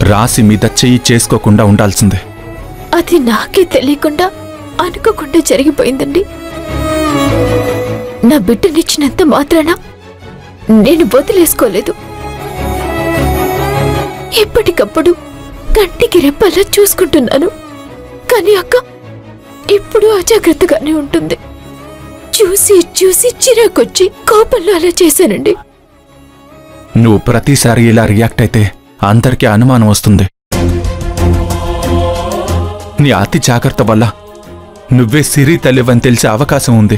రాసి మీద చెయ్యి చేసుకోకుండా ఉండాల్సిందే అది నాకే తెలియకుండా అనుకోకుండా జరిగిపోయిందండి నా బిడ్డనిచ్చినంత మాత్రాన నేను వదిలేసుకోలేదు ఎప్పటికప్పుడు కంటికి రెప్పల్లా చూసుకుంటున్నాను కానీ అక్క ఇప్పుడు అజాగ్రత్తగానే ఉంటుంది చూసి చూసి చిరాకొచ్చి కోపంలో అలా చేశానండి నువ్వు ప్రతిసారి ఇలా రియాక్ట్ అయితే అందరికీ అనుమానం వస్తుంది నీ అతి జాగ్రత్త వల్ల నువ్వే సిరి తల్లివని తెలిసే అవకాశం ఉంది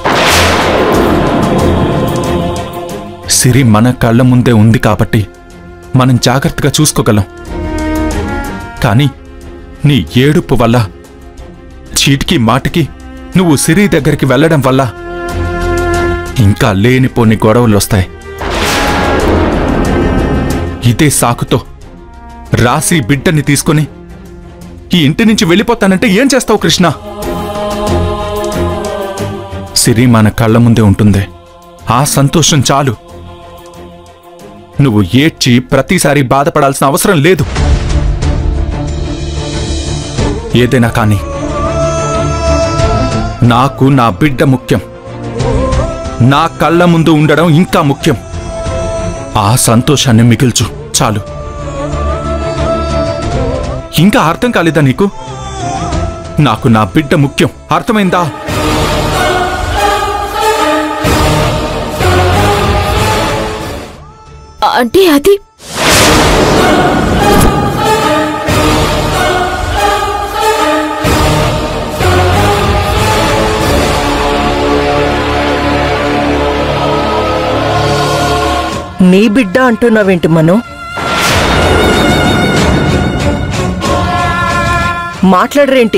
సిరి మన కళ్ళ ముందే ఉంది కాబట్టి మనం జాగ్రత్తగా చూసుకోగలం కానీ నీ ఏడుపు వల్ల చీటికి మాటికి నువ్వు సిరి దగ్గరికి వెళ్ళడం వల్ల ఇంకా లేనిపోని గొడవలు వస్తాయి ఇదే సాకుతో రాసి బిడ్డని తీసుకొని ఈ ఇంటి నుంచి వెళ్ళిపోతానంటే ఏం చేస్తావు కృష్ణ సిరి మన కళ్ళ ముందే ఉంటుంది ఆ సంతోషం చాలు నువ్వు ఏడ్చి ప్రతిసారి బాధపడాల్సిన అవసరం లేదు ఏదైనా కానీ నాకు నా బిడ్డ ముఖ్యం నా కళ్ళ ముందు ఉండడం ఇంకా ముఖ్యం ఆ సంతోషాన్ని మిగిల్చు చాలు ఇంకా అర్థం కాలేదా నీకు నాకు నా బిడ్డ ముఖ్యం అర్థమైందా అంటే అది నీ బిడ్డ అంటున్నావేంటి మను మాట్లాడరేంటి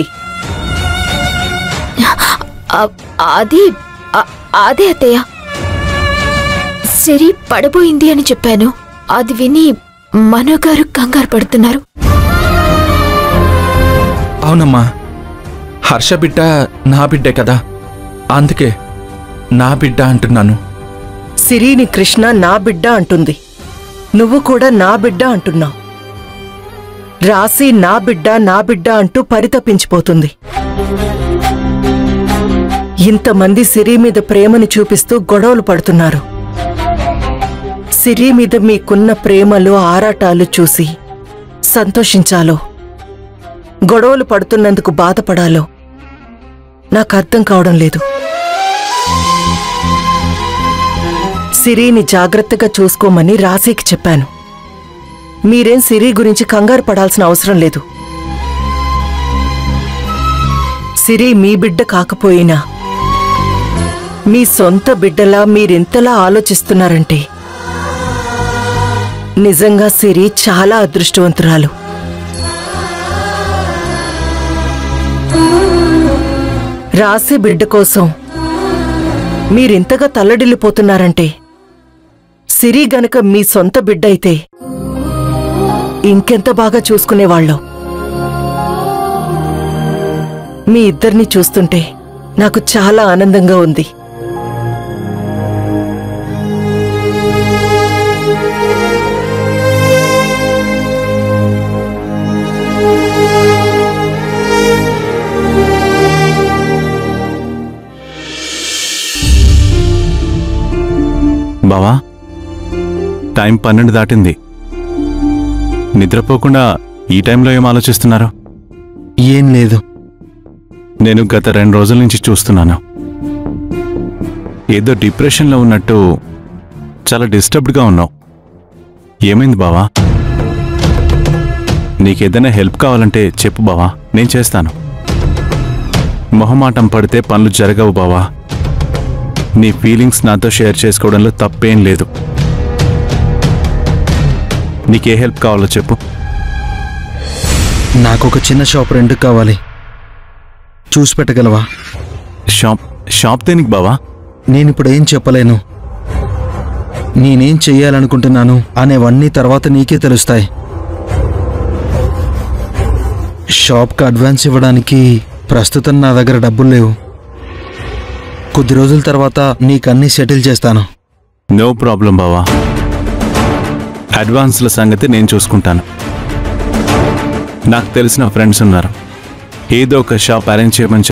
అ- అది అ- అదే అత్తయ్య సిరి పడబోయింది అని చెప్పాను అది విని మనోగారు కంగారు పడుతున్నారు అవునమ్మా హర్ష బిడ్డ నా బిడ్డే కదా అందుకే నా బిడ్డ అంటున్నాను సిరిని కృష్ణ నా బిడ్డ అంటుంది నువ్వు కూడా నా బిడ్డ అంటున్నావు రాసి నా బిడ్డ నా బిడ్డ అంటూ పరితపించిపోతుంది ఇంతమంది సిరి మీద ప్రేమని చూపిస్తూ గొడవలు పడుతున్నారు సిరి మీద మీకున్న ప్రేమలు ఆరాటాలు చూసి సంతోషించాలో గొడవలు పడుతున్నందుకు బాధపడాలో నాకు అర్థం కావడం లేదు సిరిని జాగ్రత్తగా చూసుకోమని రాశీకి చెప్పాను మీరేం సిరి గురించి కంగారు పడాల్సిన అవసరం లేదు సిరి మీ బిడ్డ కాకపోయినా మీ సొంత బిడ్డలా మీరెంతలా ఆలోచిస్తున్నారంటే నిజంగా సిరి చాలా అదృష్టవంతురాలు రాసి బిడ్డ కోసం మీరింతగా తల్లడిల్లిపోతున్నారంటే సిరి గనక మీ సొంత బిడ్డ అయితే ఇంకెంత బాగా చూసుకునేవాళ్ళం మీ ఇద్దరిని చూస్తుంటే నాకు చాలా ఆనందంగా ఉంది బావా టైం పన్నెండు దాటింది నిద్రపోకుండా ఈ టైంలో ఏం ఆలోచిస్తున్నారు ఏం లేదు నేను గత రెండు రోజుల నుంచి చూస్తున్నాను ఏదో డిప్రెషన్లో ఉన్నట్టు చాలా డిస్టర్బ్డ్గా ఉన్నావు ఏమైంది బావా నీకేదైనా హెల్ప్ కావాలంటే చెప్పు బావా నేను చేస్తాను మొహమాటం పడితే పనులు జరగవు బావా నీ ఫీలింగ్స్ నాతో షేర్ చేసుకోవడంలో తప్పేం లేదు నీకే హెల్ప్ కావాలో చెప్పు నాకు ఒక చిన్న షాప్ రెంట్ కావాలి చూసి పెట్టగలవా షాప్ షాప్ దేనికి బావా నేనిప్పుడు ఏం చెప్పలేను నేనేం చెయ్యాలనుకుంటున్నాను అనేవన్నీ తర్వాత నీకే తెలుస్తాయి షాప్కి అడ్వాన్స్ ఇవ్వడానికి ప్రస్తుతం నా దగ్గర డబ్బులు లేవు కొద్ది రోజుల తర్వాత నీకన్నీ సెటిల్ చేస్తాను నో ప్రాబ్లం బావా అడ్వాన్స్ల సంగతి నేను చూసుకుంటాను నాకు తెలిసిన ఫ్రెండ్స్ ఉన్నారు ఏదో ఒక షాప్ అరేంజ్ చేయమని